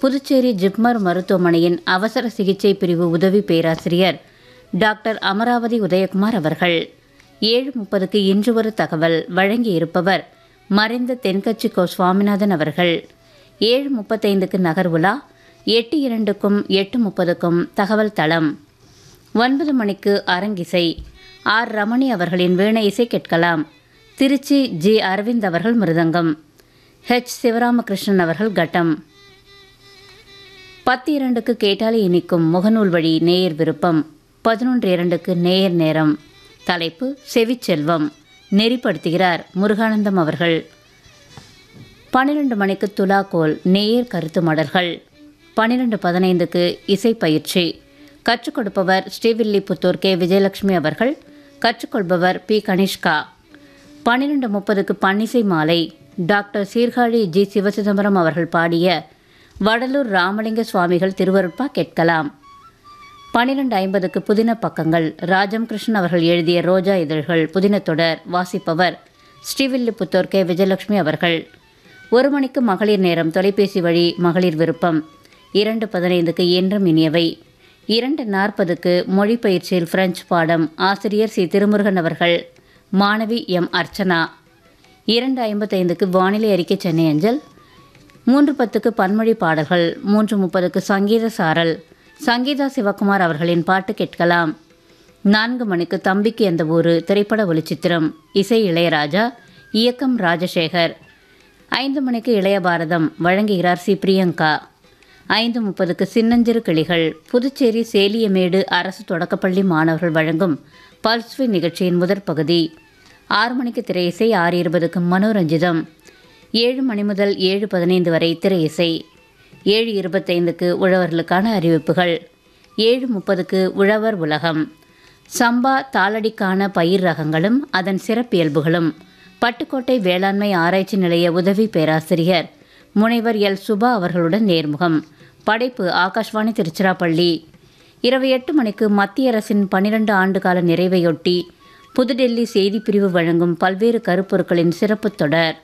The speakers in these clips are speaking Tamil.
புதுச்சேரி ஜிப்மர் மருத்துவமனையின் அவசர சிகிச்சை பிரிவு உதவி பேராசிரியர் டாக்டர் அமராவதி உதயகுமார் அவர்கள் ஏழு முப்பதுக்கு இன்று ஒரு தகவல் வழங்கியிருப்பவர் மறைந்த தென்கட்சி கோ சுவாமிநாதன் அவர்கள் ஏழு முப்பத்தைந்துக்கு நகர் உலா எட்டு இரண்டுக்கும் எட்டு முப்பதுக்கும் தகவல் தளம் ஒன்பது மணிக்கு அரங்கிசை ஆர் ரமணி அவர்களின் வீணை இசை கேட்கலாம் திருச்சி ஜி அரவிந்த் அவர்கள் மிருதங்கம் ஹெச் சிவராமகிருஷ்ணன் அவர்கள் கட்டம் பத்து இரண்டுக்கு கேட்டாலே இனிக்கும் முகநூல் வழி நேயர் விருப்பம் பதினொன்று இரண்டுக்கு நேயர் நேரம் தலைப்பு செவிச்செல்வம் நெறிப்படுத்துகிறார் முருகானந்தம் அவர்கள் பன்னிரண்டு மணிக்கு துலாக்கோல் நேயர் கருத்து மடல்கள் பன்னிரண்டு பதினைந்துக்கு இசைப்பயிற்சி கற்றுக் கொடுப்பவர் ஸ்ரீவில்லிபுத்தூர் கே விஜயலட்சுமி அவர்கள் கற்றுக்கொள்பவர் பி கனிஷ்கா பன்னிரண்டு முப்பதுக்கு பன்னிசை மாலை டாக்டர் சீர்காழி ஜி சிவசிதம்பரம் அவர்கள் பாடிய வடலூர் ராமலிங்க சுவாமிகள் திருவருட்பா கேட்கலாம் பன்னிரண்டு ஐம்பதுக்கு புதின பக்கங்கள் ராஜம் கிருஷ்ணன் அவர்கள் எழுதிய ரோஜா இதழ்கள் புதின தொடர் வாசிப்பவர் ஸ்ரீவில்லிபுத்தூர் கே விஜயலட்சுமி அவர்கள் ஒரு மணிக்கு மகளிர் நேரம் தொலைபேசி வழி மகளிர் விருப்பம் இரண்டு பதினைந்துக்கு என்றும் இனியவை இரண்டு நாற்பதுக்கு மொழி பயிற்சியில் பிரெஞ்சு பாடம் ஆசிரியர் சி திருமுருகன் அவர்கள் மாணவி எம் அர்ச்சனா இரண்டு ஐம்பத்தைந்துக்கு வானிலை அறிக்கை சென்னை அஞ்சல் மூன்று பத்துக்கு பன்மொழி பாடல்கள் மூன்று முப்பதுக்கு சங்கீத சாரல் சங்கீதா சிவகுமார் அவர்களின் பாட்டு கேட்கலாம் நான்கு மணிக்கு தம்பிக்கு எந்த ஊரு திரைப்பட ஒளிச்சித்திரம் இசை இளையராஜா இயக்கம் ராஜசேகர் ஐந்து மணிக்கு இளைய பாரதம் வழங்குகிறார் சி பிரியங்கா ஐந்து முப்பதுக்கு சின்னஞ்சிறு கிளிகள் புதுச்சேரி சேலியமேடு அரசு தொடக்கப்பள்ளி மாணவர்கள் வழங்கும் பல்ஸ்வி நிகழ்ச்சியின் முதற் பகுதி ஆறு மணிக்கு திரை இசை ஆறு இருபதுக்கு மனோரஞ்சிதம் ஏழு மணி முதல் ஏழு பதினைந்து வரை திரை இசை ஏழு இருபத்தைந்துக்கு உழவர்களுக்கான அறிவிப்புகள் ஏழு முப்பதுக்கு உழவர் உலகம் சம்பா தாளடிக்கான பயிர் ரகங்களும் அதன் சிறப்பியல்புகளும் பட்டுக்கோட்டை வேளாண்மை ஆராய்ச்சி நிலைய உதவி பேராசிரியர் முனைவர் எல் சுபா அவர்களுடன் நேர்முகம் படைப்பு ஆகாஷ்வாணி திருச்சிராப்பள்ளி இரவு எட்டு மணிக்கு மத்திய அரசின் பனிரெண்டு ஆண்டுகால நிறைவையொட்டி புதுடெல்லி செய்திப்பிரிவு வழங்கும் பல்வேறு கருப்பொருட்களின் சிறப்பு தொடர்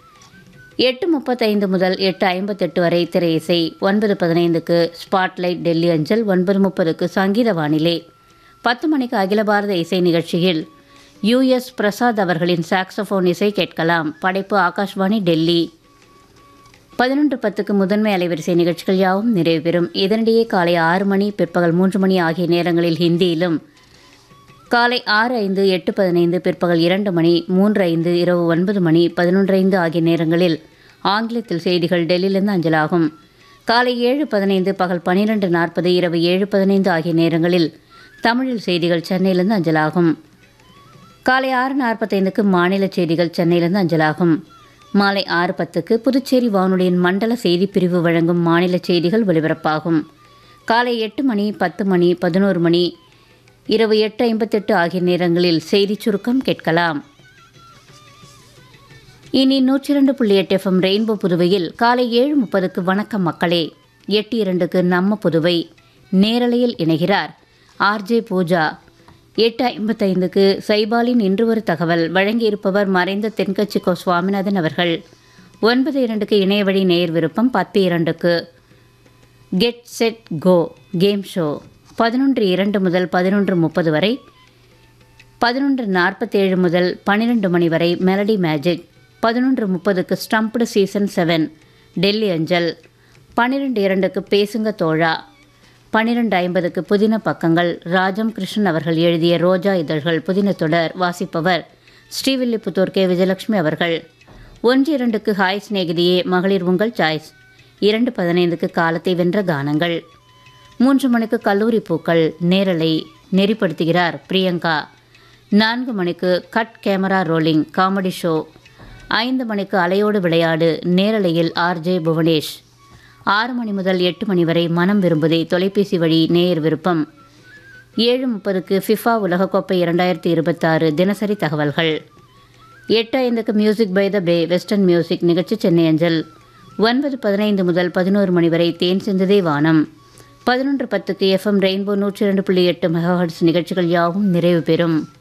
எட்டு முப்பத்தைந்து முதல் எட்டு ஐம்பத்தெட்டு வரை திரை இசை ஒன்பது பதினைந்துக்கு ஸ்பாட்லைட் டெல்லி அஞ்சல் ஒன்பது முப்பதுக்கு சங்கீத வானிலை பத்து மணிக்கு அகில பாரத இசை நிகழ்ச்சியில் யுஎஸ் பிரசாத் அவர்களின் சாக்ஸோஃபோன் இசை கேட்கலாம் படைப்பு ஆகாஷ்வாணி டெல்லி பதினொன்று பத்துக்கு முதன்மை அலைவரிசை நிகழ்ச்சிகள் யாவும் நிறைவு பெறும் இதனிடையே காலை ஆறு மணி பிற்பகல் மூன்று மணி ஆகிய நேரங்களில் ஹிந்தியிலும் காலை ஆறு ஐந்து எட்டு பதினைந்து பிற்பகல் இரண்டு மணி மூன்று ஐந்து இரவு ஒன்பது மணி பதினொன்று ஐந்து ஆகிய நேரங்களில் ஆங்கிலத்தில் செய்திகள் டெல்லியிலிருந்து அஞ்சலாகும் காலை ஏழு பதினைந்து பகல் பன்னிரெண்டு நாற்பது இரவு ஏழு பதினைந்து ஆகிய நேரங்களில் தமிழில் செய்திகள் சென்னையிலிருந்து அஞ்சலாகும் காலை ஆறு நாற்பத்தைந்துக்கு மாநில செய்திகள் சென்னையிலிருந்து அஞ்சலாகும் மாலை ஆறு பத்துக்கு புதுச்சேரி வானொலியின் மண்டல செய்திப் பிரிவு வழங்கும் மாநில செய்திகள் ஒலிபரப்பாகும் காலை எட்டு மணி பத்து மணி பதினோரு மணி இரவு எட்டு ஐம்பத்தெட்டு ஆகிய நேரங்களில் செய்திச் சுருக்கம் கேட்கலாம் இனி நூற்றி இரண்டு புள்ளி எட்டு எஃப்எம் ரெயின்போ புதுவையில் காலை ஏழு முப்பதுக்கு வணக்கம் மக்களே எட்டு இரண்டுக்கு நம்ம புதுவை நேரலையில் இணைகிறார் ஆர்ஜே பூஜா எட்டு ஐம்பத்தைந்துக்கு சைபாலின் இன்று ஒரு தகவல் வழங்கியிருப்பவர் மறைந்த தென்கட்சி கோ சுவாமிநாதன் அவர்கள் ஒன்பது இரண்டுக்கு இணையவழி நேர் விருப்பம் பத்து இரண்டுக்கு get set go game show பதினொன்று இரண்டு முதல் பதினொன்று முப்பது வரை பதினொன்று நாற்பத்தேழு முதல் பன்னிரெண்டு மணி வரை மெலடி மேஜிக் பதினொன்று முப்பதுக்கு ஸ்டம்ப்டு சீசன் செவன் டெல்லி அஞ்சல் பன்னிரெண்டு இரண்டுக்கு பேசுங்க தோழா பன்னிரெண்டு ஐம்பதுக்கு புதின பக்கங்கள் ராஜம் கிருஷ்ணன் அவர்கள் எழுதிய ரோஜா இதழ்கள் புதின தொடர் வாசிப்பவர் ஸ்ரீவில்லிபுத்தூர் கே விஜயலட்சுமி அவர்கள் ஒன்று இரண்டுக்கு ஹாய் சிநேகிதியே மகளிர் உங்கள் சாய்ஸ் இரண்டு பதினைந்துக்கு காலத்தை வென்ற கானங்கள் மூன்று மணிக்கு கல்லூரி பூக்கள் நேரலை நெறிப்படுத்துகிறார் பிரியங்கா நான்கு மணிக்கு cut camera rolling comedy show ஐந்து மணிக்கு அலையோடு விளையாடு நேரலையில் ஆர்ஜே புவனேஷ் ஆறு மணி முதல் எட்டு மணி வரை மனம் விரும்புதே தொலைபேசி வழி நேயர் விருப்பம் ஏழு முப்பதுக்கு ஃபிஃபா உலகக்கோப்பை இரண்டாயிரத்தி இருபத்தாறு தினசரி தகவல்கள் எட்டு ஐந்துக்கு music by the bay western music நிகழ்ச்சி சென்னை அஞ்சல் ஒன்பது பதினைந்து முதல் பதினோரு மணி வரை தேன் சிந்துதே வானம் பதினொன்று பத்துக்கு எஃப்எம் ரெயின்போ நூற்றி இரண்டு புள்ளி எட்டு மெகாஹர்ட்ஸ் நிகழ்ச்சிகள் யாவும் நிறைவு பெறும்